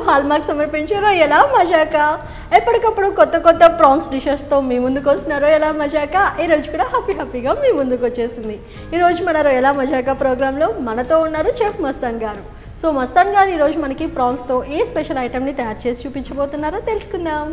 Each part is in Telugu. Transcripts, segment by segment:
హాల్మార్క్ సమర్పించే రొయ్యల మజాక ఎప్పటికప్పుడు కొత్త కొత్త ప్రాన్స్ డిషెస్తో మీ ముందుకు వచ్చిన రొయ్యల మజాక ఈ రోజు కూడా హ్యాపీ హ్యాపీగా మీ ముందుకు వచ్చేసింది ఈరోజు మన రొయ్యల మజాక ప్రోగ్రాంలో మనతో ఉన్నారు చెఫ్ మస్తాన్ గారు సో మస్తాన్ గారు ఈరోజు మనకి ప్రాన్స్తో ఏ స్పెషల్ ఐటెంని తయారు చేసి చూపించబోతున్నారో తెలుసుకుందాం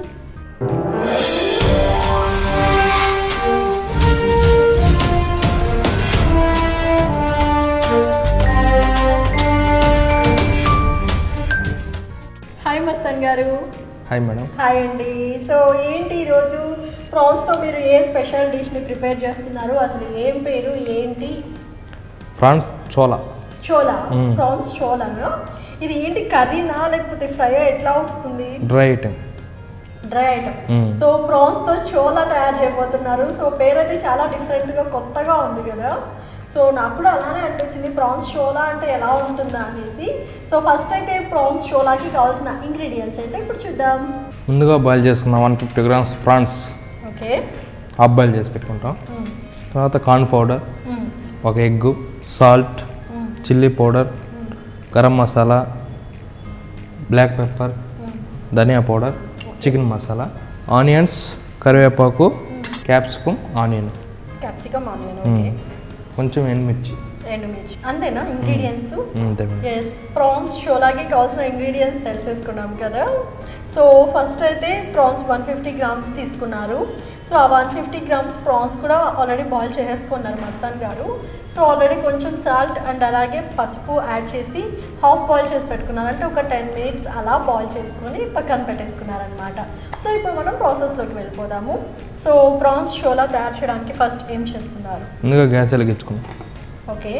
హాయ్ మస్తాన్ గారు హాయ్ మేడం హాయ్ అండి సో ఏంటి ఈరోజు ప్రాన్స్తో మీరు ఏ స్పెషల్ డిష్ని ప్రిపేర్ చేస్తున్నారు అసలు ఏం పేరు ఏంటి ఫ్రాన్స్ చోలా చోలా మ్మ్. ప్రాన్స్ చోలానా ఇది ఏంటి కర్రీనా లేకపోతే ఫ్రై ఎట్లా వస్తుంది డ్రై ఐటెం డ్రై ఐటమ్ మ్మ్. సో ప్రాన్స్ తో చోలా తయారు చేయబోతున్నారు సో పేరు అయితే చాలా డిఫరెంట్ గా కొత్తగా ఉంది కదా సో నాకు కూడా అలానే అనిపించింది ప్రాన్స్ చోలా అంటే ఎలా ఉంటుందా అనేసి సో ఫస్ట్ అయితే ప్రాన్స్ చోలాకి కావాల్సిన ఇంగ్రీడియంట్స్ ఏంటో ఇప్పుడు చూద్దాం ముందుగా బాయిల్ చేసుకున్న one fifty grams prawns okay half boil చేసి పెట్టుకుంటాం తర్వాత కార్న్ పౌడర్ ఒక egg salt chilli powder garam masala black pepper ధనియా పౌడర్ చికెన్ మసాలా ఆనియన్స్ కరివేపాకు capsicum onion capsicum onion okay కొంచెం ఎండుమిర్చి ఎండుమిర్చి అంతేనా ఇంగ్రీడియంట్స్ అంతే మేడం ఎస్ ప్రాన్స్ షోలాకి కావాల్సిన ఇంగ్రీడియంట్స్ తెలిసేసుకున్నాం కదా సో ఫస్ట్ అయితే ప్రాన్స్ వన్ ఫిఫ్టీ గ్రామ్స్ తీసుకున్నారు సో ఆ వన్ ఫిఫ్టీ గ్రామ్స్ ప్రాన్స్ కూడా ఆల్రెడీ బాయిల్ చేసేసుకున్నారు మస్తాన్ గారు సో ఆల్రెడీ కొంచెం సాల్ట్ అండ్ అలాగే పసుపు యాడ్ చేసి హాఫ్ బాయిల్ చేసి పెట్టుకున్నారు అంటే ఒక టెన్ మినిట్స్ అలా బాయిల్ చేసుకొని పక్కన పెట్టేసుకున్నారనమాట సో ఇప్పుడు మనం ప్రాసెస్లోకి వెళ్ళిపోదాము సో ప్రాన్స్ షోలా తయారు చేయడానికి ఫస్ట్ ఏం చేస్తున్నారు ముందుగా గ్యాస్ వెలిగించుకున్నాం ఓకే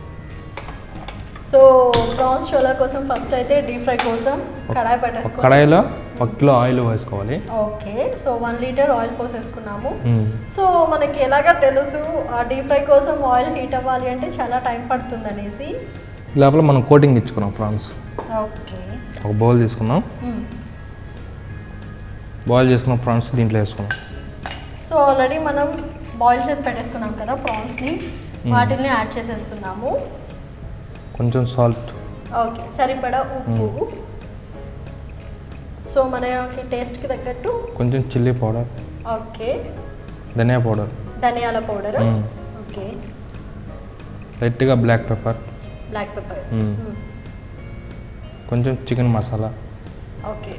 సో ప్రాన్స్ చోలా కోసం ఫస్ట్ అయితే డీప్ ఫ్రై కోసం కడాయి ఒక పెట్టేసుకో కడాయిలో ఒక కిలో ఆయిల్ వేసుకోవాలి okay so one litre oil పోసేసుకున్నాము మ్మ్. సో మనకి ఎలాగా తెలుసు ఆ డీప్ ఫ్రై కోసం ఆయిల్ హీట్ అవ్వాలి అంటే చాలా టైం పడుతుంది అనేసి ఈ లోపల మనం కోటింగ్ ఇచ్చుకున్నాం ఫ్రాన్స్ ఓకే ఒక బౌల్ తీసుకున్నాం బాయిల్ చేసుకున్న ఫ్రాన్స్ దీంట్లో వేసుకున్నాం సో ఆల్రెడీ మనం బాయిల్ చేసి పెట్టేసుకున్నాం కదా ప్రాన్స్ని వాటిని యాడ్ చేసేస్తున్నాము కొంచెం సాల్ట్ ఓకే సరిపడా ఉప్పు సో మనకి టేస్ట్కి తగ్గట్టు కొంచెం చిల్లీ పౌడర్ ఓకే ధనియా పౌడర్ ధనియాల పౌడర్ మ్మ్. ఓకే లైట్గా బ్లాక్ పెప్పర్ బ్లాక్ పెప్పర్ మ్మ్. కొంచెం చికెన్ మసాలా ఓకే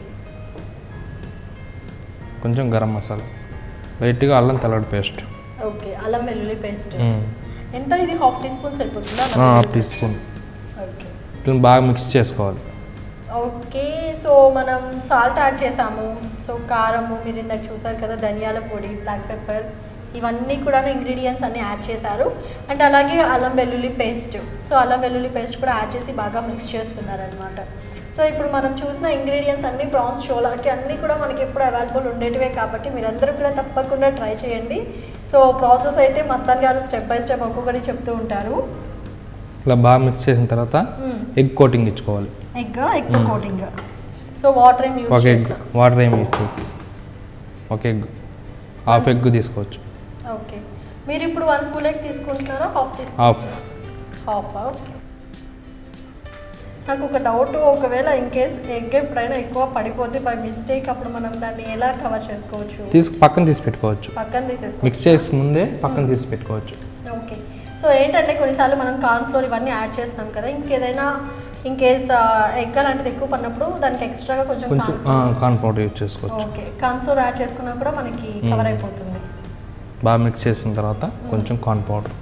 కొంచెం గరం మసాలా లైట్గా అల్లం తెల్లడి పేస్ట్ ఓకే అల్లం వెల్లుల్లి పేస్ట్ మ్మ్. ఎంత ఇది హాఫ్ టీ స్పూన్ సరిపోతుందా ఆ, హాఫ్ టీ స్పూన్ ఓకే వీటిని బాగా మిక్స్ చేసుకోవాలి ఓకే సో మనం సాల్ట్ యాడ్ చేసాము సో కారము మీరు ఇందాక చూసారు కదా ధనియాల పొడి బ్లాక్ పెప్పర్ ఇవన్నీ కూడా ఇంగ్రీడియంట్స్ అన్నీ యాడ్ చేశారు అండ్ అలాగే అల్లం వెల్లుల్లి పేస్ట్ సో అల్లం వెల్లుల్లి పేస్ట్ కూడా యాడ్ చేసి బాగా మిక్స్ చేస్తున్నారనమాట సో ఇప్పుడు మనం చూసిన ఇంగ్రీడియంట్స్ అన్ని ప్రాన్స్ షోలాకి అన్నీ కూడా మనకి ఎప్పుడు అవైలబుల్ ఉండేటివే కాబట్టి మీరందరూ కూడా తప్పకుండా ట్రై చేయండి సో ప్రాసెస్ అయితే మస్తాన్ గారు స్టెప్ బై స్టెప్ ఒక్కొక్కటి చెప్తూ ఉంటారు ఇలా బాగా మిక్స్ చేసిన తర్వాత ఎగ్ కోటింగ్ ఇచ్చుకోవాలి egg egg coating so water ఏం యూజ్ ఒక ఎగ్ చేయట్లా వాటర్ ఏమి ఇచ్చుకోవచ్చు ఒక ఎగ్ హాఫ్ ఎగ్ తీసుకోవచ్చు ఓకే మీరు ఇప్పుడు వన్ ఫుల్ ఎగ్ తీసుకుంటున్నారా హాఫ్ తీసుకు హాఫ్ హాఫ్ ఓకే నాకు ఒక డౌట్ ఒకవేళ ఇన్ కేస్ ఎగ్ ఎప్పుడైనా ఎక్కువ పడిపోతే బై మిస్టేక్ అప్పుడు మనం దాన్ని ఎలా కవర్ చేసుకోవచ్చు తీసి పక్కన తీసి పెట్టుకోవచ్చు పక్కన తీసేసుకోవచ్చు మిక్స్ చేసి ముందే పక్కన తీసి పెట్టుకోవచ్చు ఓకే సో ఏంటంటే కొన్నిసార్లు మనం కార్న్ ఫ్లోర్ ఇవన్నీ యాడ్ చేస్తున్నాం కదా ఇంకేదైనా ఇన్ కేస్ ఎగ్ అలాంటిది ఎక్కువ పడినప్పుడు దానికి ఎక్స్ట్రాగా కొంచెం కొంచెం కార్న్ కార్న్ పౌడర్ యూజ్ చేసుకోవచ్చు ఓకే కార్న్ ఫ్లోర్ యాడ్ చేసుకున్నా కూడా మనకి కవర్ అయిపోతుంది బాగా మిక్స్ చేసిన తర్వాత కొంచెం కార్న్ పౌడర్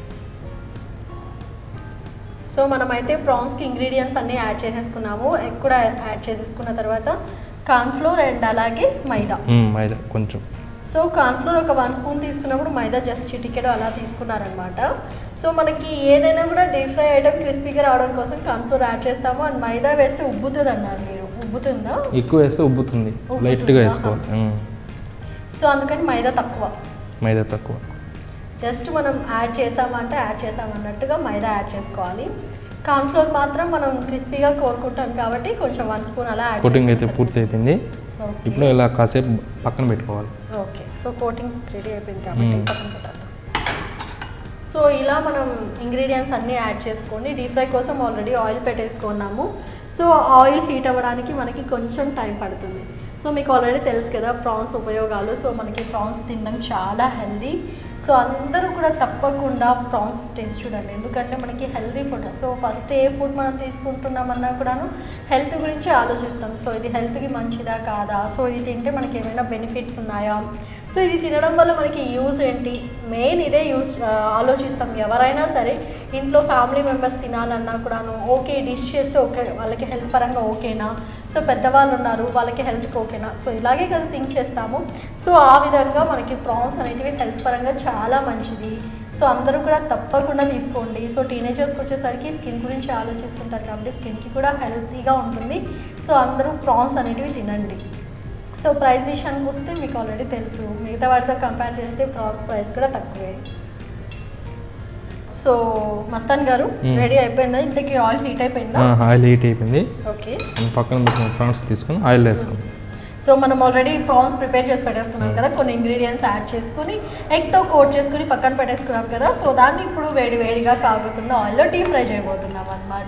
సో మనమైతే ప్రాన్స్కి ఇంగ్రీడియంట్స్ అన్నీ యాడ్ చేసేసుకున్నాము ఎగ్ కూడా యాడ్ చేసేసుకున్న తర్వాత కార్న్ఫ్లోర్ అండ్ అలాగే మైదా మైదా కొంచెం సో కార్న్ఫ్లోర్ ఒక వన్ స్పూన్ తీసుకున్నప్పుడు మైదా జస్ట్ చిటికెడు అలా తీసుకున్నారనమాట సో మనకి ఏదైనా కూడా డీప్ ఫ్రై ఐటమ్ క్రిస్పీగా రావడం కోసం కార్న్ఫ్లోర్ యాడ్ చేస్తాము అండ్ మైదా వేస్తే ఉబ్బుతుంది అన్నారు మీరు ఉబ్బుతుందా ఎక్కువ వేస్తే ఉబ్బుతుంది ఉబ్బుతుందా? లైట్గా వేసుకోవాలి మ్మ్. సో అందుకని మైదా తక్కువ మైదా తక్కువ జస్ట్ మనం యాడ్ చేసామంటే యాడ్ చేసామన్నట్టుగా మైదా యాడ్ చేసుకోవాలి కార్న్ఫ్లోర్ మాత్రం మనం క్రిస్పీగా కోరుకుంటాం కాబట్టి కొంచెం వన్ స్పూన్ అలా యాడ్ కోటింగ్ అయితే పూర్తి అయిపోయింది ఓకే ఇప్పుడు ఇలా కాసేపు పక్కన పెట్టుకోవాలి ఓకే సో కోటింగ్ రెడీ అయిపోయింది కాబట్టి మ్మ్. పక్కన పెట్టేద్దాం సో ఇలా మనం ఇంగ్రీడియంట్స్ అన్నీ యాడ్ చేసుకొని డీప్ ఫ్రై కోసం ఆల్రెడీ ఆయిల్ పెట్టేసుకున్నాము సో ఆయిల్ హీట్ అవ్వడానికి మనకి కొంచెం టైం పడుతుంది సో మీకు ఆల్రెడీ తెలుసు కదా ప్రాన్స్ ఉపయోగాలు సో మనకి ప్రాన్స్ తినడం చాలా హెల్దీ సో అందరూ కూడా తప్పకుండా ప్రాన్స్ టేస్ట్ చూడండి ఎందుకంటే మనకి హెల్దీ ఫుడ్ సో ఫస్ట్ ఏ ఫుడ్ మనం తీసుకుంటున్నామన్నా కూడాను హెల్త్ గురించి ఆలోచిస్తాం సో ఇది హెల్త్కి మంచిదా కాదా సో ఇది తింటే మనకి ఏమైనా బెనిఫిట్స్ ఉన్నాయా సో ఇది తినడం వల్ల మనకి యూజ్ ఏంటి మెయిన్ ఇదే యూజ్ ఆలోచిస్తాం ఎవరైనా సరే ఇంట్లో ఫ్యామిలీ మెంబర్స్ తినాలన్నా కూడాను ఓకే డిష్ చేస్తే ఓకే వాళ్ళకి హెల్త్ పరంగా ఓకేనా సో పెద్దవాళ్ళు ఉన్నారు వాళ్ళకి హెల్త్కి ఓకేనా సో ఇలాగే కదా థింక్ చేస్తాము సో ఆ విధంగా మనకి ప్రాన్స్ అనేటివి హెల్త్ పరంగా చాలా మంచిది సో అందరూ కూడా తప్పకుండా తీసుకోండి సో టీనేజర్స్కి వచ్చేసరికి స్కిన్ గురించి ఆలోచిస్తుంటారు కాబట్టి స్కిన్కి కూడా హెల్తీగా ఉంటుంది సో అందరూ ప్రాన్స్ అనేటివి తినండి సో ప్రైస్ విషయానికి వస్తే మీకు ఆల్రెడీ తెలుసు మిగతా వాటితో కంపేర్ చేస్తే ప్రాన్స్ ప్రైస్ కూడా తక్కువే సో మస్తాన్ గారు మ్మ్. రెడీ అయిపోయిందా ఇంతకీ ఆయిల్ హీట్ అయిపోయిందా ఆయిల్ హీట్ అయిపోయింది ఓకే మనం పక్కన పెట్టిన ప్రాన్స్ తీసుకొని ఆయిల్ వేసుకుందాం సో మనం ఆల్రెడీ ప్రాన్స్ ప్రిపేర్ చేసి పెట్టేసుకున్నాం కదా కొన్ని ఇంగ్రీడియంట్స్ యాడ్ చేసుకుని ఎగ్తో కోట్ చేసుకుని పక్కన పెట్టేసుకున్నాం కదా సో దాన్ని ఇప్పుడు వేడి వేడిగా కాగుతున్న ఆయిల్లో డీప్ ఫ్రై చేయబోతున్నాం అనమాట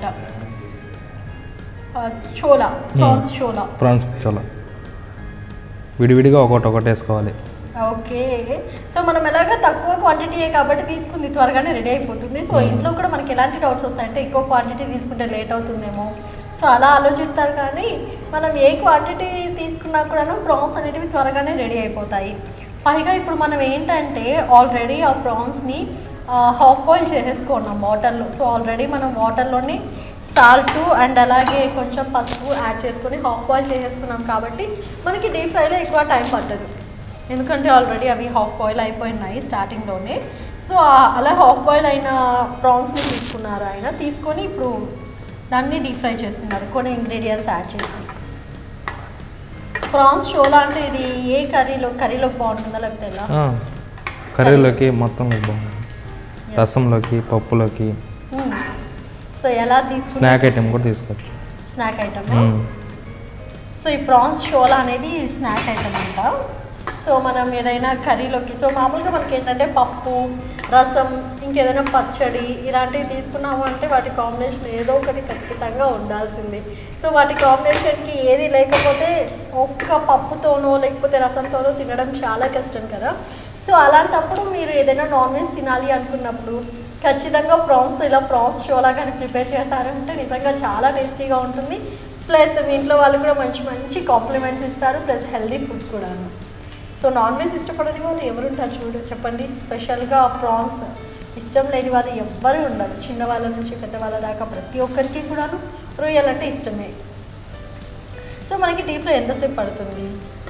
చోలా ప్రాన్స్ చోలా ప్రాన్స్ చాలా విడివిడిగా ఒకటి ఒకటి వేసుకోవాలి ఓకే సో మనం ఎలాగ తక్కువ క్వాంటిటీయే కాబట్టి తీసుకుంది త్వరగానే రెడీ అయిపోతుంది సో Hmm. ఇంట్లో కూడా మనకి ఎలాంటి డౌట్స్ వస్తాయంటే ఎక్కువ క్వాంటిటీ తీసుకుంటే లేట్ అవుతుందేమో సో అలా ఆలోచిస్తారు కానీ మనం ఏ క్వాంటిటీ తీసుకున్నా కూడా ప్రాన్స్ అనేటివి త్వరగానే రెడీ అయిపోతాయి పైగా ఇప్పుడు మనం ఏంటంటే ఆల్రెడీ ఆ ప్రాన్స్ని హాఫ్ బాయిల్ చేసేసుకున్నాం వాటర్లో సో ఆల్రెడీ మనం వాటర్లోని సాల్ట్ అండ్ అలాగే కొంచెం పసుపు యాడ్ చేసుకొని హాఫ్ బాయిల్ చేసేసుకున్నాం కాబట్టి మనకి డీప్ ఫ్రైలో ఎక్కువ టైం పట్టదు ఎందుకంటే ఆల్రెడీ అవి హాఫ్ బాయిల్ అయిపోయినాయి స్టార్టింగ్లోనే సో ఆ- అలా హాఫ్ బాయిల్ అయిన ప్రాన్స్ని తీసుకున్నారు ఆయన తీసుకొని ఇప్పుడు దాన్ని డీప్ ఫ్రై చేస్తున్నారు కొన్ని ఇంగ్రీడియంట్స్ యాడ్ చేసి ప్రాన్స్ షోలా అంటే ఇది ఏ కర్రీలో కర్రీలోకి బాగుంటుందా లేకపోతే ఎలా ఆ, కర్రీలోకి మొత్తం బాగుంది రసంలోకి పప్పులోకి మ్మ్. సో ఎలా తీసుకున్నా స్నాక్ ఐటెం కూడా తీసుకోవచ్చు స్నాక్ ఐటమ్ మ్మ్. సో ఈ ప్రాన్స్ షోలా అనేది స్నాక్ ఐటమ్ అంట సో మనం ఏదైనా కర్రీలోకి సో మామూలుగా మనకి ఏంటంటే పప్పు రసం ఇంకేదైనా పచ్చడి ఇలాంటివి తీసుకున్నాము అంటే వాటి కాంబినేషన్ ఏదో ఒకటి ఖచ్చితంగా ఉండాల్సింది సో వాటి కాంబినేషన్కి ఏది లేకపోతే ఒక్క పప్పుతోనో లేకపోతే రసంతోనో తినడం చాలా కష్టం కదా సో అలాంటప్పుడు మీరు ఏదైనా నాన్ వెజ్ తినాలి అనుకున్నప్పుడు ఖచ్చితంగా ప్రాన్స్తో ఇలా ప్రాన్స్ షోలా కానీ ప్రిపేర్ చేశారంటే నిజంగా చాలా టేస్టీగా ఉంటుంది ప్లస్ మీ ఇంట్లో వాళ్ళు కూడా మంచి మంచి కాంప్లిమెంట్స్ ఇస్తారు ప్లస్ హెల్దీ ఫుడ్ కూడాను సో నాన్ వెజ్ ఇష్టపడని వాళ్ళు ఎవరుంటారు చూడు చెప్పండి స్పెషల్గా ప్రాన్స్ ఇష్టం లేని వాళ్ళు ఎవ్వరూ ఉండరు చిన్నవాళ్ళ నుంచి పెద్దవాళ్ళ దాకా ప్రతి ఒక్కరికి కూడాను రొయ్యలంటే ఇష్టమే సో మనకి డీప్ ఫ్రై ఎంతసేపు పడుతుంది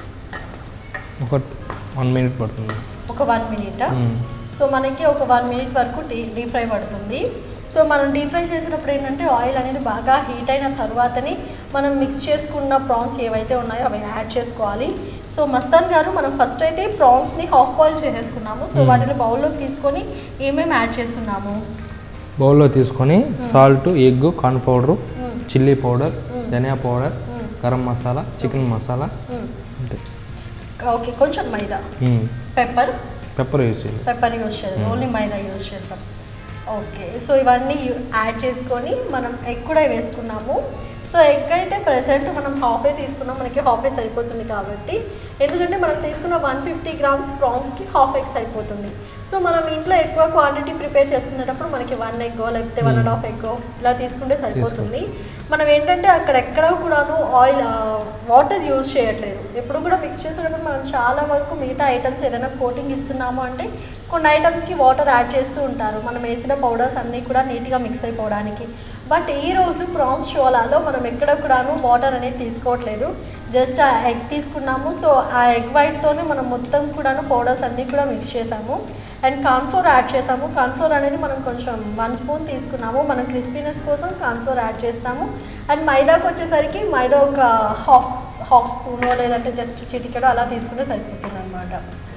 ఒక వన్ మినిట్ పడుతుంది ఒక వన్ మినిట్ మ్మ్. సో మనకి ఒక వన్ మినిట్ వరకు డీ డీప్ ఫ్రై పడుతుంది సో మనం డీప్ ఫ్రై చేసినప్పుడు ఏంటంటే ఆయిల్ అనేది బాగా హీట్ అయిన తర్వాతని మనం మిక్స్ చేసుకున్న ప్రాన్స్ ఏవైతే ఉన్నాయో అవి యాడ్ చేసుకోవాలి సో మస్తాన్ గారు మనం ఫస్ట్ అయితే ప్రాన్స్ని హాఫ్ బాయిల్ చేసేసుకున్నాము సో Hmm. వాటిని బౌల్లోకి తీసుకొని ఏమేమి యాడ్ చేస్తున్నాము బౌల్లో తీసుకొని salt egg corn powder Hmm. Chilli powder మ్మ్. ధనియా పౌడర్ మ్మ్. గరం మసాలా చికెన్ మసాలా అంతే ఓకే కొంచెం మైదా మ్మ్. పెప్పర్ పెప్పర్ యూజ్ చేయాలి పెప్పర్ యూజ్ చేయాలి Hmm. ఓన్లీ మైదా యూజ్ చేస్తాం ఓకే సో ఇవన్నీ యు- యాడ్ చేసుకొని మనం ఎగ్ కూడా వేసుకున్నాము సో ఎగ్ అయితే ప్రెసెంట్ మనం హాఫే తీసుకున్నాం మనకి హాఫే సరిపోతుంది కాబట్టి ఎందుకంటే మనం తీసుకున్న వన్ ఫిఫ్టీ గ్రామ్స్ ప్రాన్స్కి హాఫ్ ఎగ్ సరిపోతుంది సో మనం ఇంట్లో ఎక్కువ క్వాంటిటీ ప్రిపేర్ చేసుకునేటప్పుడు మనకి వన్ ఎగ్గో లేకపోతే వన్ అండ్ హాఫ్ ఎగ్గో ఇలా తీసుకుంటే సరిపోతుంది మనం ఏంటంటే అక్కడ ఎక్కడ కూడాను ఆయిల్ వాటర్ యూజ్ చేయట్లేదు ఎప్పుడు కూడా మిక్స్ చేసేటప్పుడు మనం చాలా వరకు మిగతా ఐటమ్స్ ఏదైనా కోటింగ్ ఇస్తున్నాము అంటే కొన్ని ఐటమ్స్కి వాటర్ యాడ్ చేస్తూ ఉంటారు మనం వేసిన పౌడర్స్ అన్నీ కూడా నీట్గా మిక్స్ అయిపోవడానికి బట్ ఈ రోజు ప్రాన్స్ షోలాలో మనం ఎక్కడ కూడాను వాటర్ అనేది తీసుకోవట్లేదు జస్ట్ ఆ ఎగ్ తీసుకున్నాము సో ఆ ఎగ్ వైట్తోనే మనం మొత్తం కూడాను పౌడర్స్ అన్నీ కూడా మిక్స్ చేసాము అండ్ కార్న్ఫ్లోర్ యాడ్ చేసాము కార్న్ఫ్లోర్ అనేది మనం కొంచెం వన్ స్పూన్ తీసుకున్నాము మనం క్రిస్పీనెస్ కోసం కార్న్ఫ్లోర్ యాడ్ చేస్తాము అండ్ మైదాకి వచ్చేసరికి మైదా ఒక హాఫ్ హాఫ్ స్పూనో లేదంటే జస్ట్ చిటికెడో అలా తీసుకుంటే సరిపోతుంది అనమాట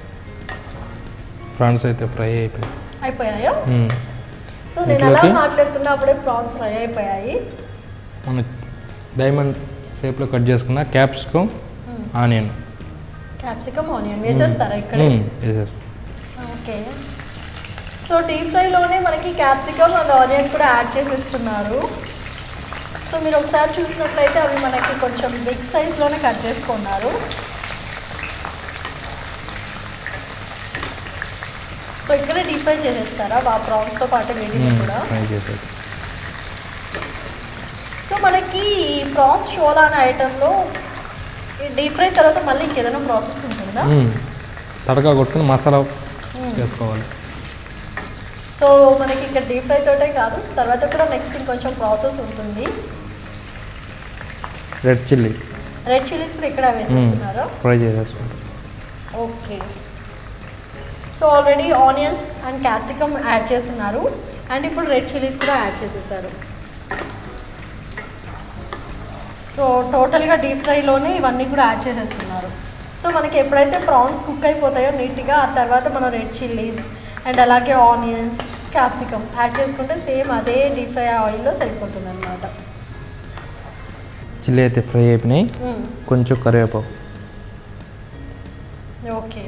ఫ్రాన్స్ అయితే ఫ్రై అయిపోయింది అయిపోయాయా మ్మ్. సో నేను అలా ఇంట్లోకి? మాట్లాడుతున్నా అప్పుడే ప్రాన్స్ ఫ్రై అయిపోయాయి మన డైమండ్ షేప్లో కట్ చేసుకున్న క్యాప్సికమ్ ఆనియన్ క్యాప్సికమ్ ఆనియన్ వేసేస్తారా ఇక్కడ వేసేస్తాం ఓకే సో డీప్ ఫ్రైలోనే మనకి క్యాప్సికమ్ అండ్ ఆనియన్ కూడా యాడ్ చేసేస్తున్నారు సో మీరు ఒకసారి చూసినట్లయితే అవి మనకి కొంచెం బిగ్ సైజ్లోనే కట్ చేసుకున్నారు సో ఇక్కడ డీప్ ఫ్రై చేసేస్తారా ఆ ప్రాన్స్తో పాటు వీటిని కూడా ఫ్రై చేసేది సో మనకి ఈ ప్రాన్స్ షోలా అనే ఐటెంలో ఈ డీప్ ఫ్రై తర్వాత మళ్ళీ ఇంకేదైనా ప్రాసెస్ ఉంటుందా మ్మ్. తడకా కొట్టుకుని మసాలా మ్మ్. చేసుకోవాలి సో మనకి ఇక్కడ డీప్ ఫ్రై తోటే కాదు తర్వాత కూడా నెక్స్ట్ ఇంకొంచెం ప్రాసెస్ ఉంటుంది రెడ్ చిల్లీ రెడ్ చిల్లీస్ కూడా ఇక్కడ వేసేస్తున్నారా ఫ్రై చేసేసుకుంటాం okay so already onions and capsicum add చేస్తున్నారు అండ్ ఇప్పుడు రెడ్ చిల్లీస్ కూడా యాడ్ చేసేసారు సో టోటల్గా డీప్ ఫ్రైలోనే ఇవన్నీ కూడా యాడ్ చేసేస్తున్నారు సో మనకి ఎప్పుడైతే ప్రాన్స్ కుక్ అయిపోతాయో నీట్గా ఆ తర్వాత మనం రెడ్ చిల్లీస్ అండ్ అలాగే ఆనియన్స్ క్యాప్సికమ్ యాడ్ చేసుకుంటే సేమ్ అదే డీప్ ఫ్రై ఆయిల్లో సరిపోతుంది అనమాట చిల్లీ అయితే ఫ్రై అయిపోయినాయి కొంచెం కరివేపాకు ఓకే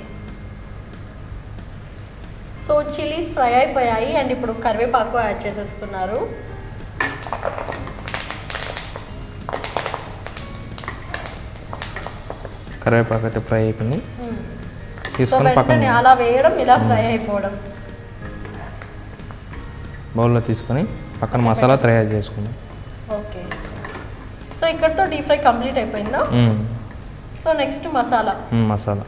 సో చిల్లీస్ ఫ్రై అయిపోయాయి అండ్ ఇప్పుడు కరివేపాకు యాడ్ చేసేస్తున్నారు కరివేపాకు అయితే ఫ్రై అయిపోయింది మ్మ్. సో తీసుకొని పక్కన వెంటనే అలా వేయడం ఇలా ఫ్రై అయిపోవడం బౌల్లో తీసుకొని పక్కన మసాలా తయారు చేసుకుందాం ఓకే సో ఇక్కడతో డీప్ ఫ్రై కంప్లీట్ అయిపోయిందా మ్మ్. సో నెక్స్ట్ మసాలా మ్మ్, మసాలా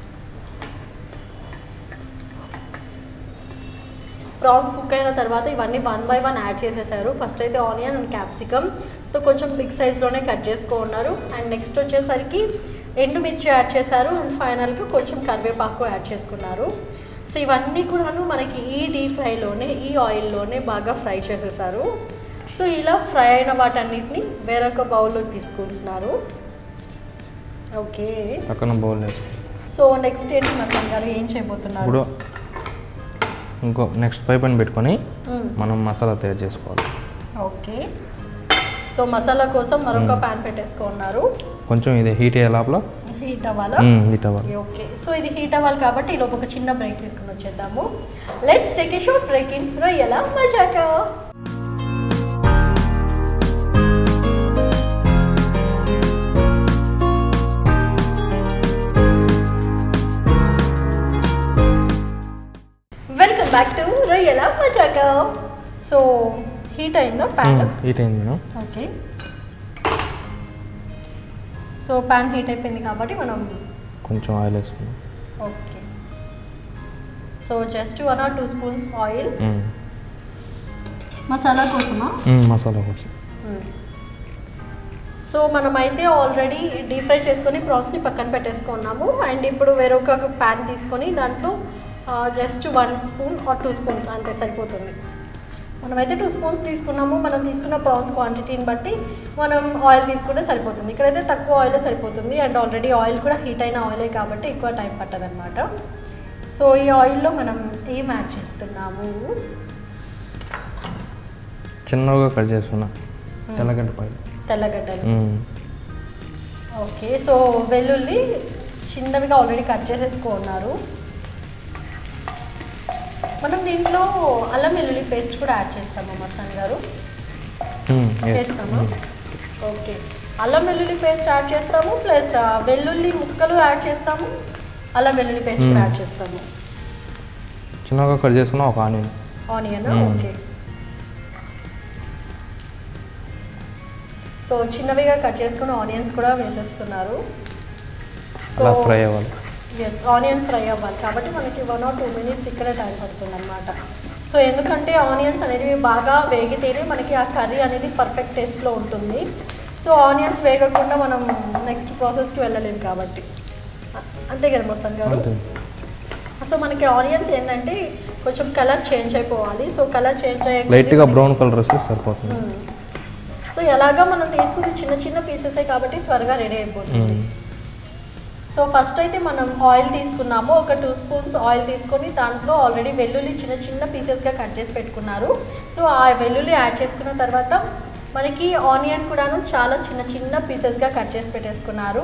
ప్రాన్స్ కుక్ అయిన తర్వాత ఇవన్నీ వన్ బై వన్ యాడ్ చేసేసారు ఫస్ట్ అయితే ఆనియన్ అండ్ క్యాప్సికమ్ సో కొంచెం బిగ్ సైజ్లోనే కట్ చేసుకున్నారు అండ్ నెక్స్ట్ వచ్చేసరికి ఎండుమిర్చి యాడ్ చేశారు అండ్ ఫైనల్గా కొంచెం కరివేపాకు యాడ్ చేసుకున్నారు సో ఇవన్నీ కూడాను మనకి ఈ డీప్ ఫ్రైలోనే ఈ ఆయిల్లోనే బాగా ఫ్రై చేసేసారు సో ఇలా ఫ్రై అయిన వాటన్నిటిని వేరొక బౌల్లోకి తీసుకుంటున్నారు ఓకే పక్కన బౌల్ వేసుకుంటాం సో నెక్స్ట్ ఏంటి మసాన్ గారు ఏం చేయబోతున్నారు ఇప్పుడు ఇంకో నెక్స్ట్ పైప్ అని పెట్టుకొని మ్మ్. మనం మసాలా తయారు చేసుకోవాలి ఓకే సో మసాలా కోసం మరొక ప్యాన్ పెట్టేసుకున్నారు కొంచెం ఇది హీట్ అయ్యే లోపల హీట్ అవ్వాలా హీట్ అవ్వాలి ఓకే సో ఇది హీట్ అవ్వాలి కాబట్టి ఈలోపు ఒక చిన్న బ్రేక్ తీసుకుని వచ్చేద్దాము let's take a short break in Royyala Majaka welcome back to Royyala Majaka so heat అయిందా ప్యాన్ హీట్ అయింది madam okay so pan heat అయిపోయింది కాబట్టి మనం కొంచెం ఆయిల్ వేసుకుందాం okay so just one or two spoons oil మ్మ్. మసాలా కోసమా మ్మ్, మసాలా కోసం సో మనమైతే ఆల్రెడీ డీప్ ఫ్రై చేసుకొని ప్రాన్స్ని పక్కన పెట్టేసుకున్నాము అండ్ ఇప్పుడు వేరొక ప్యాన్ తీసుకొని దాంట్లో just one spoon or two spoons అంతే సరిపోతుంది మనమైతే టూ స్పూన్స్ తీసుకున్నాము మనం తీసుకున్న ప్రాన్స్ క్వాంటిటీని బట్టి మనం ఆయిల్ తీసుకుంటే సరిపోతుంది ఇక్కడైతే తక్కువ ఆయిల్ సరిపోతుంది అండ్ ఆల్రెడీ ఆయిల్ కూడా హీట్ అయిన ఆయిలే కాబట్టి ఎక్కువ టైం పట్టదనమాట సో ఈ ఆయిల్లో మనం ఏం యాడ్ చేస్తున్నాము చిన్నగా కట్ చేసుకున్నా తెల్లగడ్డ పై తెల్లగడ్డలు ఓకే సో వెల్లుల్లి చిన్నవిగా ఆల్రెడీ కట్ చేసేసుకున్నారు మనం దీంట్లో అల్లం వెల్లుల్లి పేస్ట్ కూడా యాడ్ చేస్తాము మసాన్ గారు చేస్తామా ఓకే అల్లం వెల్లుల్లి పేస్ట్ యాడ్ చేస్తాము ప్లస్ వెల్లుల్లి ముక్కలు యాడ్ చేస్తాము అల్లం వెల్లుల్లి పేస్ట్ కూడా Hmm. యాడ్ చేస్తాము చిన్నగా కట్ చేసుకున్నా ఒక onion onion Hmm. Okay so చిన్నవిగా కట్ చేసుకున్న ఆనియన్స్ కూడా వేసేస్తున్నారు అలా ఫ్రై అవ్వాలి ఎస్ ఆనియన్స్ ఫ్రై అవ్వాలి కాబట్టి మనకి వన్ ఆర్ టూ మినిట్స్ ఇక్కడ టైం పడుతుంది అనమాట సో ఎందుకంటే ఆనియన్స్ అనేవి బాగా వేగితేనే మనకి ఆ కర్రీ అనేది పర్ఫెక్ట్ టేస్ట్లో ఉంటుంది సో ఆనియన్స్ వేగకుండా మనం నెక్స్ట్ ప్రాసెస్కి వెళ్ళలేము కాబట్టి అ- అంతే కదా మొత్తం గారు అంతే సో మనకి ఆనియన్స్ ఏంటంటే కొంచెం కలర్ చేంజ్ అయిపోవాలి సో కలర్ చేంజ్ అయ్యే లైట్గా బ్రౌన్ కలర్ వస్తే సరిపోతుంది సో ఎలాగా మనం తీసుకుంది చిన్న చిన్న పీసెసే కాబట్టి త్వరగా రెడీ అయిపోతుంది మ్మ్. సో ఫస్ట్ అయితే మనం ఆయిల్ తీసుకున్నాము ఒక టూ స్పూన్స్ ఆయిల్ తీసుకొని దాంట్లో ఆల్రెడీ వెల్లుల్లి చిన్న చిన్న పీసెస్గా కట్ చేసి పెట్టుకున్నారు సో ఆ వెల్లుల్లి యాడ్ చేసుకున్న తర్వాత మనకి ఆనియన్ కూడాను చాలా చిన్న చిన్న పీసెస్గా కట్ చేసి పెట్టేసుకున్నారు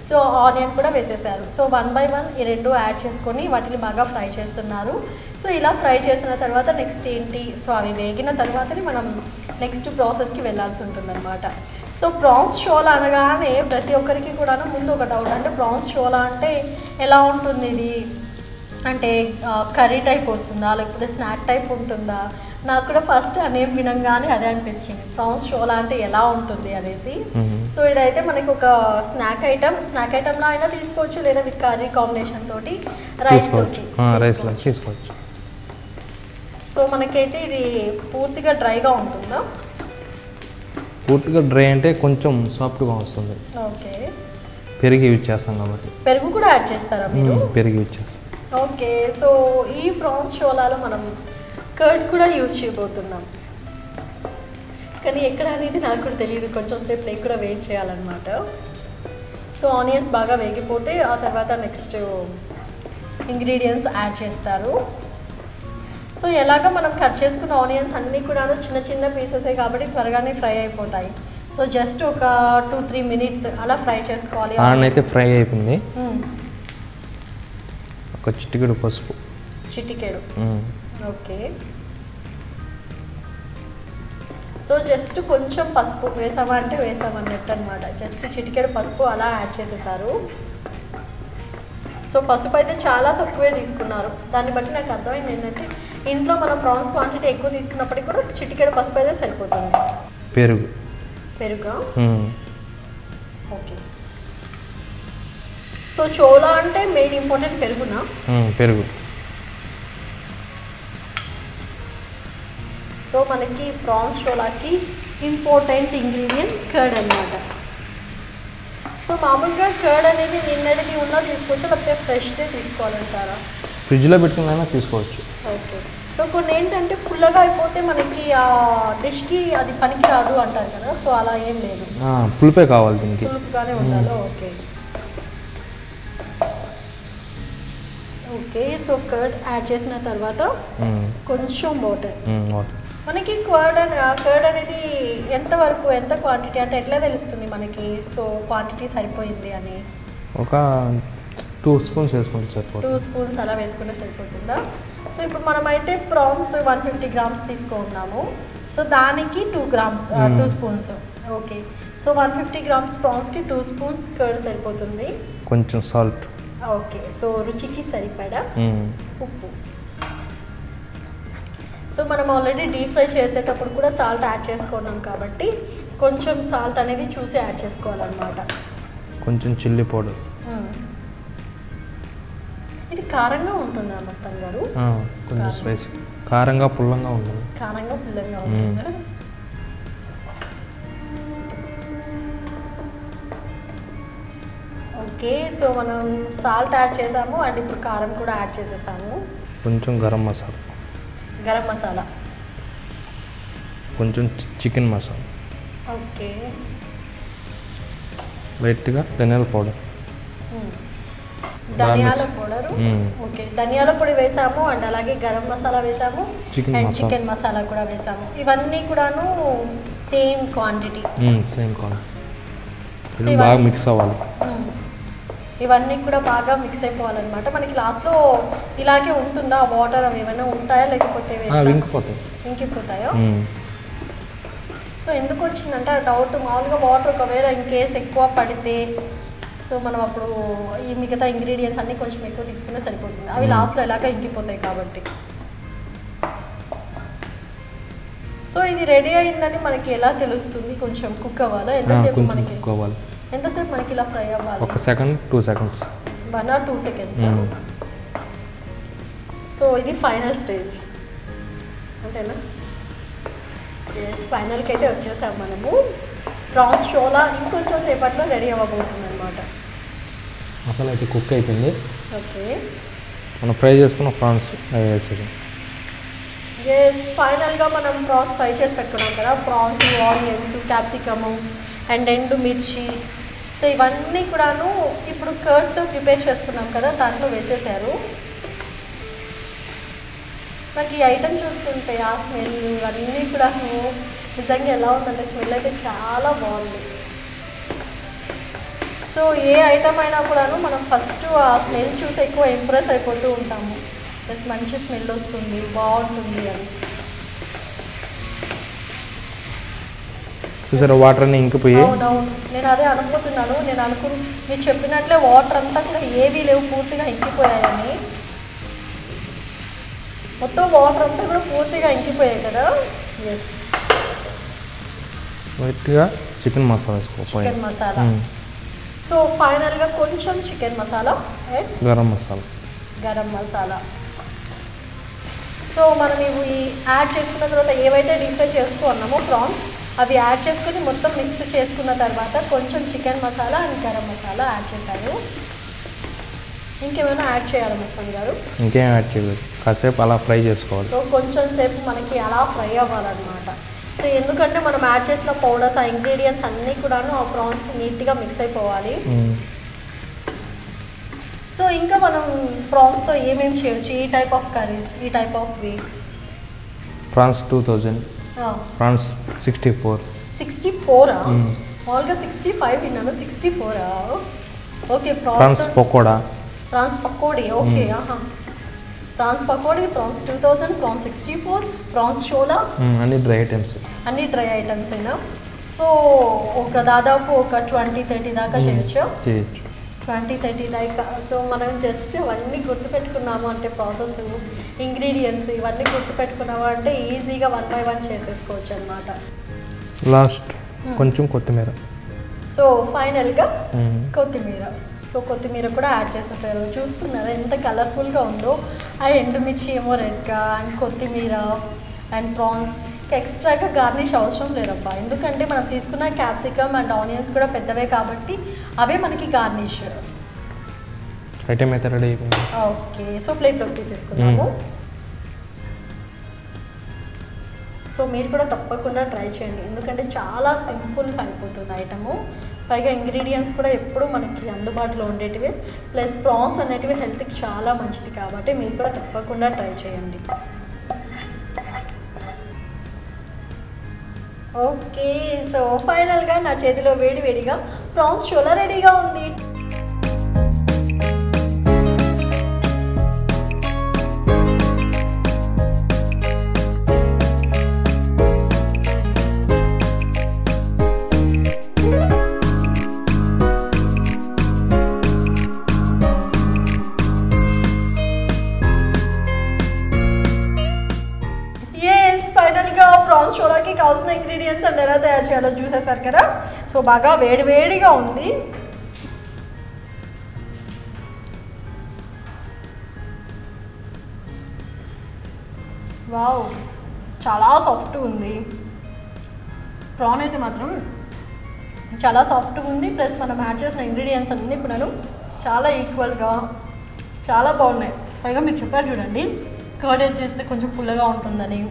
సో ఆనియన్ కూడా వేసేసారు సో వన్ బై వన్ ఈ రెండు యాడ్ చేసుకొని వాటిని బాగా ఫ్రై చేస్తున్నారు సో ఇలా ఫ్రై చేసిన తర్వాత నెక్స్ట్ ఏంటి సో అవి వేగిన తర్వాతనే మనం నెక్స్ట్ ప్రాసెస్కి వెళ్ళాల్సి ఉంటుందన్నమాట సో ప్రాన్స్ షోలా అనగానే ప్రతి ఒక్కరికి కూడా ముందు ఒక డౌట్ అంటే ప్రాన్స్ షోలా అంటే ఎలా ఉంటుంది ఇది అంటే కర్రీ టైప్ వస్తుందా లేకపోతే స్నాక్ టైప్ ఉంటుందా నాకు కూడా ఫస్ట్ ఆ నేమ్ వినంగానే అదే అనిపించింది ప్రాన్స్ షోలా అంటే ఎలా ఉంటుంది అనేసి మ్మ్. సో ఇదైతే మనకి ఒక స్నాక్ ఐటమ్ స్నాక్ ఐటమ్లో అయినా తీసుకోవచ్చు లేదా విత్ కర్రీ కాంబినేషన్ తోటి రైస్ తీసుకోవచ్చు తోటి రైస్లో తీసుకోవచ్చు. తీసుకోవచ్చు సో మనకైతే ఇది పూర్తిగా డ్రైగా ఉంటుందా పూర్తిగా డ్రై అంటే కొంచెం సాఫ్ట్గా వస్తుంది ఓకే పెరిగి యూజ్ చేస్తాం కాబట్టి పెరుగు కూడా యాడ్ చేస్తారా మీరు మ్మ్, పెరిగి యూజ్ చేస్తాం ఓకే సో ఈ ప్రాన్స్ షోలాలో మనం కర్డ్ కూడా యూజ్ చేయబోతున్నాం కానీ ఎక్కడ అనేది నాకు కూడా తెలియదు కొంచెం సేపు నేను కూడా వెయిట్ చేయాలన్నమాట సో ఆనియన్స్ బాగా వేగిపోతే ఆ తర్వాత నెక్స్ట్ ఇంగ్రీడియంట్స్ యాడ్ చేస్తారు సో ఎలాగ మనం కట్ చేసుకున్న ఆనియన్స్ అన్నీ కూడా చిన్న చిన్న పీసెసే కాబట్టి త్వరగానే ఫ్రై అయిపోతాయి సో జస్ట్ ఒక టూ త్రీ మినిట్స్ అలా ఫ్రై చేసుకోవాలి ఆడనైతే ఫ్రై అయిపోయింది మ్మ్. ఒక చిటికెడు పసుపు చిటికెడు మ్మ్. ఓకే సో జస్ట్ కొంచెం పసుపు వేసామంటే వేసామన్నట్టు అనమాట జస్ట్ చిటికెడు పసుపు అలా యాడ్ చేసేసారు సో పసుపు అయితే చాలా తక్కువే తీసుకున్నారు దాన్ని బట్టి నాకు అర్థమైంది ఏంటంటే ఇంట్లో మనం ప్రాన్స్ క్వాంటిటీ ఎక్కువ తీసుకున్నప్పటికీ కూడా చిటికెడు పసుపు అయితే సరిపోతుంది పెరుగు పెరుగా మ్మ్. ఓకే సో చోలా అంటే మెయిన్ ఇంపార్టెంట్ పెరుగునా మ్మ్, పెరుగు సో మనకి ప్రాన్స్ షోలాకి ఇంపార్టెంట్ ఇంగ్రీడియంట్ కర్డ్ అన్నమాట సో మామూలుగా కర్డ్ అనేది నిన్నటిది ఉన్నా తీసుకోవచ్చు లేకపోతే ఫ్రెష్దే తీసుకోవాలంటారా ఫ్రిడ్జ్లో పెట్టుకున్నా తీసుకోవచ్చు ఓకే సో కొన్ని ఏంటంటే పుల్లగా అయిపోతే మనకి ఆ డిష్కి అది పనికి రాదు అంటారు కదా సో అలా ఏం లేదు ఆ, పులిపే కావాలి దీనికి పులుపుగానే ఉండాలో okay okay so curd add చేసిన తర్వాత మ్మ్. కొంచెం వాటర్ మ్మ్, వాటర్ మనకి కర్డ్ కర్డ్ అనేది ఎంత వరకు ఎంత క్వాంటిటీ అంటే ఎట్లా తెలుస్తుంది మనకి సో క్వాంటిటీ సరిపోయింది అని ఒక టూ స్పూన్స్ వేసుకుంటే టూ సరిపోతుంది స్పూన్స్ అలా వేసుకుంటే సరిపోతుందా సో ఇప్పుడు మనమైతే ప్రాన్స్ వన్ ఫిఫ్టీ గ్రామ్స్ తీసుకున్నాము సో దానికి two grams Hmm. Two spoons okay so one fifty grams ప్రాన్స్కి టూ స్పూన్స్ కర్డ్ సరిపోతుంది కొంచెం సాల్ట్ ఓకే సో రుచికి సరిపడా ఉప్పు సో మనం ఆల్రెడీ డీప్ ఫ్రై చేసేటప్పుడు కూడా సాల్ట్ యాడ్ చేసుకున్నాం కాబట్టి కొంచెం సాల్ట్ అనేది చూసి యాడ్ చేసుకోవాలన్నమాట కొంచెం చిల్లీ పౌడర్ మ్మ్. ఇది కారంగా ఉంటుందా మస్తాన్ గారు కొంచెం కారం. స్పైసీ కారంగా పుల్లంగా ఉంటుంది కారంగా పుల్లంగా మ్మ్. ఉంటుందా ఓకే సో మనం సాల్ట్ యాడ్ చేసాము అండ్ ఇప్పుడు కారం కూడా యాడ్ చేసేసాము కొంచెం గరం మసాలా గరం మసాలా కొంచెం చికెన్ మసాలా ఓకే లైట్గా ధనియాల పౌడర్ మ్మ్. బాగా ధనియాల mix. పౌడర్ మ్మ్. ఓకే ధనియాల పొడి వేసాము అండ్ అలాగే గరం మసాలా వేసాము Chicken and masala. Chicken masala కూడా వేసాము ఇవన్నీ కూడాను సేమ్ క్వాంటిటీ సేమ్ కావాలి So ఇది బాగా ఇవన్నీ- మిక్స్ అవ్వాలి ఇవన్నీ కూడా బాగా మిక్స్ అయిపోవాలన్నమాట మనకి లాస్ట్లో ఇలాగే ఉంటుందా వాటర్ అవి ఏమైనా ఉంటాయా లేకపోతే ఆ, ఎట్లా? వింకిపోతాయి ఇంకిపోతాయా మ్మ్. సో ఎందుకు వచ్చిందంటే ఆ డౌట్ మామూలుగా వాటర్ ఒకవేళ ఇన్ కేస్ ఎక్కువ పడితే సో మనం అప్పుడు ఈ మిగతా ఇంగ్రీడియంట్స్ అన్నీ కొంచెం ఎక్కువ తీసుకునే సరిపోతుంది అవి Hmm. లాస్ట్లో ఎలాగ ఇంకిపోతాయి కాబట్టి సో ఇది రెడీ అయిందని మనకి ఎలా తెలుస్తుంది కొంచెం కుక్ అవ్వాలా ఆ, ఎంతసేపు కొంచెం మనకి కుక్ అవ్వాలి ఎంతసేపు మనకి ఇలా ఫ్రై అవ్వాలి ఒక second two seconds one or two seconds మ్మ్. సో ఇది ఫైనల్ స్టేజ్ అంతేనా ఎస్ ఫైనల్కి అయితే వచ్చేసాం మనము ప్రాన్స్ షోలా ఇంకొంచెం సేపట్లో రెడీ అవ్వబోతుంది అనమాట మసాలా అయితే కుక్ అయిపోయింది ఓకే మనం ఫ్రై చేసుకున్న ప్రాన్స్ వేసేది ఎస్ ఫైనల్గా మనం ప్రాన్స్ ఫ్రై చేసి పెట్టుకున్నాం కదా ప్రాన్స్ ఆనియన్స్ క్యాప్సికము అండ్ ఎండు మిర్చి సో ఇవన్నీ కూడాను ఇప్పుడు కర్డ్తో ప్రిపేర్ చేసుకున్నాం కదా దాంట్లో వేసేసారు నాకు ఈ ఐటమ్ చూస్తుంటే ఆ స్మెల్ ఇవన్నీ కూడా నిజంగా ఎలా ఉందంటే స్మెల్ అయితే చాలా బాగుంది సో సో ఏ ఐటమ్ అయినా కూడాను మనం ఫస్ట్ ఆ స్మెల్ చూసి ఎక్కువ ఇంప్రెస్ అయిపోతూ ఉంటాము ప్లస్ మంచి స్మెల్ వస్తుంది బాగుంటుంది అని చూసారా వాటర్ అన్ని ఇంకిపోయి అవునవును నేను అదే అనుకుంటున్నాను నేను అనుకు మీరు చెప్పినట్లే వాటర్ అంతా కూడా ఏవీ లేవు పూర్తిగా ఇంకిపోయాయని మొత్తం వాటర్ అంతా కూడా పూర్తిగా ఇంకిపోయాయి కదా ఎస్ వైట్గా చికెన్ మసాలా వేసుకో పైన చికెన్ మసాలా మ్మ్. సో ఫైనల్గా కొంచెం chicken masala and garam masala garam masala so మనం ఇవి యాడ్ చేసుకున్న తర్వాత ఏవైతే డీప్ ఫ్రై చేసుకున్నామో ప్రాన్స్ అవి యాడ్ చేసుకుని మొత్తం మిక్స్ చేసుకున్న తర్వాత కొంచెం chicken masala and garam masala add చేశాను ఇంకేమైనా యాడ్ చేయాలి మొత్తం గారు ఇంకేం యాడ్ చేయలేదు కాసేపు అలా ఫ్రై చేసుకోవాలి సో కొంచెం సేపు మనకి అలా ఫ్రై అవ్వాలన్నమాట సో ఎందుకంటే మనం యాడ్ చేసిన పౌడర్స్ ఆ ఇంగ్రీడియంట్స్ అన్నీ కూడాను ఆ ప్రాన్స్ నీట్గా మిక్స్ అయిపోవాలి మ్మ్. సో ఇంకా మనం ప్రాన్స్తో ఏమేమి చేయొచ్చు ఈ టైప్ ఆఫ్ కర్రీస్ ఈ type of we prawns two thousand prawns sixty four sixty ఫోరా మ్మ్. మామూలుగా సిక్స్టీ ఫైవ్ విన్నాను సిక్స్టీ ఫోరా okay prawns prawns pakoda prawns pakodi okay ఆహా prawns pakodi prawns two thousand prawns sixty four prawns షోలా మ్మ్. అన్ని డ్రై ఐటమ్స్ అన్ని డ్రై ఐటమ్స్ అయినా సో ఒక దాదాపు ఒక ట్వంటీ థర్టీ దాకా చేయొచ్చు చేయొచ్చు ట్వంటీ థర్టీ దాకా సో మనం జస్ట్ అవన్నీ గుర్తుపెట్టుకున్నాము అంటే ప్రాసెస్ ఇంగ్రీడియంట్స్ ఇవన్నీ గుర్తుపెట్టుకున్నాము అంటే ఈజీగా వన్ బై వన్ చేసేసుకోవచ్చు అనమాట లాస్ట్ కొంచెం కొత్తిమీర సో ఫైనల్గా మ్మ్. కొత్తిమీర సో కొత్తిమీర కూడా యాడ్ చేసేసారు చూస్తున్నారా ఎంత కలర్ఫుల్గా ఉందో ఆ ఎండుమిర్చి ఏమో రెడ్గా అండ్ కొత్తిమీర అండ్ ప్రాన్స్ ఎక్స్ట్రాగా గార్నిష్ అవసరం లేదబ్బా ఎందుకంటే మనం తీసుకున్న క్యాప్సికమ్ అండ్ ఆనియన్స్ కూడా పెద్దవే కాబట్టి అవే మనకి గార్నిష్ ఐటమ్ అయితే రెడీ అయిపోయింది ఓకే సో ప్లేట్లోకి తీసేసుకున్నాము సో మీరు కూడా తప్పకుండా ట్రై చేయండి ఎందుకంటే చాలా సింపుల్గా అయిపోతుంది ఐటము పైగా ఇంగ్రీడియంట్స్ కూడా ఎప్పుడు మనకి అందుబాటులో ఉండేటివి ప్లస్ ప్రాన్స్ అనేటివి హెల్త్కి చాలా మంచిది కాబట్టి మీరు కూడా తప్పకుండా ట్రై చేయండి ఓకే సో ఫైనల్గా నా చేతిలో వేడి వేడిగా ప్రాన్స్ షోలా రెడీగా ఉంది ఎస్ ఫైనల్గా ప్రాన్స్ షోలాకి కావాల్సిన ఇంగ్రీడియంట్స్ అండ్ ఎలా తయారు చేయాలో చూసేసారు కదా సో బాగా వేడి వేడిగా ఉంది వావ్ చాలా సాఫ్ట్గా ఉంది ప్రాన్ అయితే మాత్రం చాలా సాఫ్ట్గా ఉంది ప్లస్ మనం యాడ్ చేసిన ఇంగ్రీడియంట్స్ అన్నీ కూడాను చాలా ఈక్వల్గా చాలా బాగున్నాయి పైగా మీరు చెప్పారు చూడండి కర్డ్ యాడ్ చేస్తే కొంచెం పుల్లగా ఉంటుందని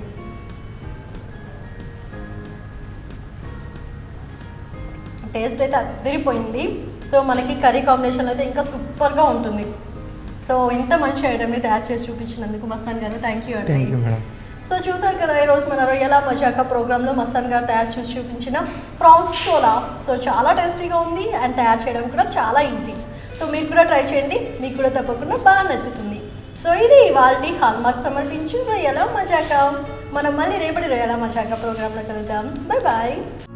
టేస్ట్ అయితే అదిరిపోయింది సో మనకి కర్రీ కాంబినేషన్ అయితే ఇంకా సూపర్గా ఉంటుంది సో ఇంత మంచి ఐటమ్ని తయారు చేసి చూపించినందుకు మస్తాన్ గారు థ్యాంక్ యూ అండి థ్యాంక్ యూ మేడం సో చూసారు కదా ఈరోజు మన రొయ్యల మజాకా ప్రోగ్రాంలో మస్తాన్ గారు తయారు చేసి చూపించిన ప్రాన్స్ షోలా సో చాలా టేస్టీగా ఉంది అండ్ తయారు చేయడం కూడా చాలా ఈజీ సో మీరు కూడా ట్రై చేయండి మీకు కూడా తప్పకుండా బాగా నచ్చుతుంది సో ఇది ఇవాల్టి హాల్మార్క్ సమర్పించు రొయ్యల మజాకా మనం మళ్ళీ రేపటి రొయ్యల మజాకా ప్రోగ్రాంలో కలుద్దాం బాయ్ బాయ్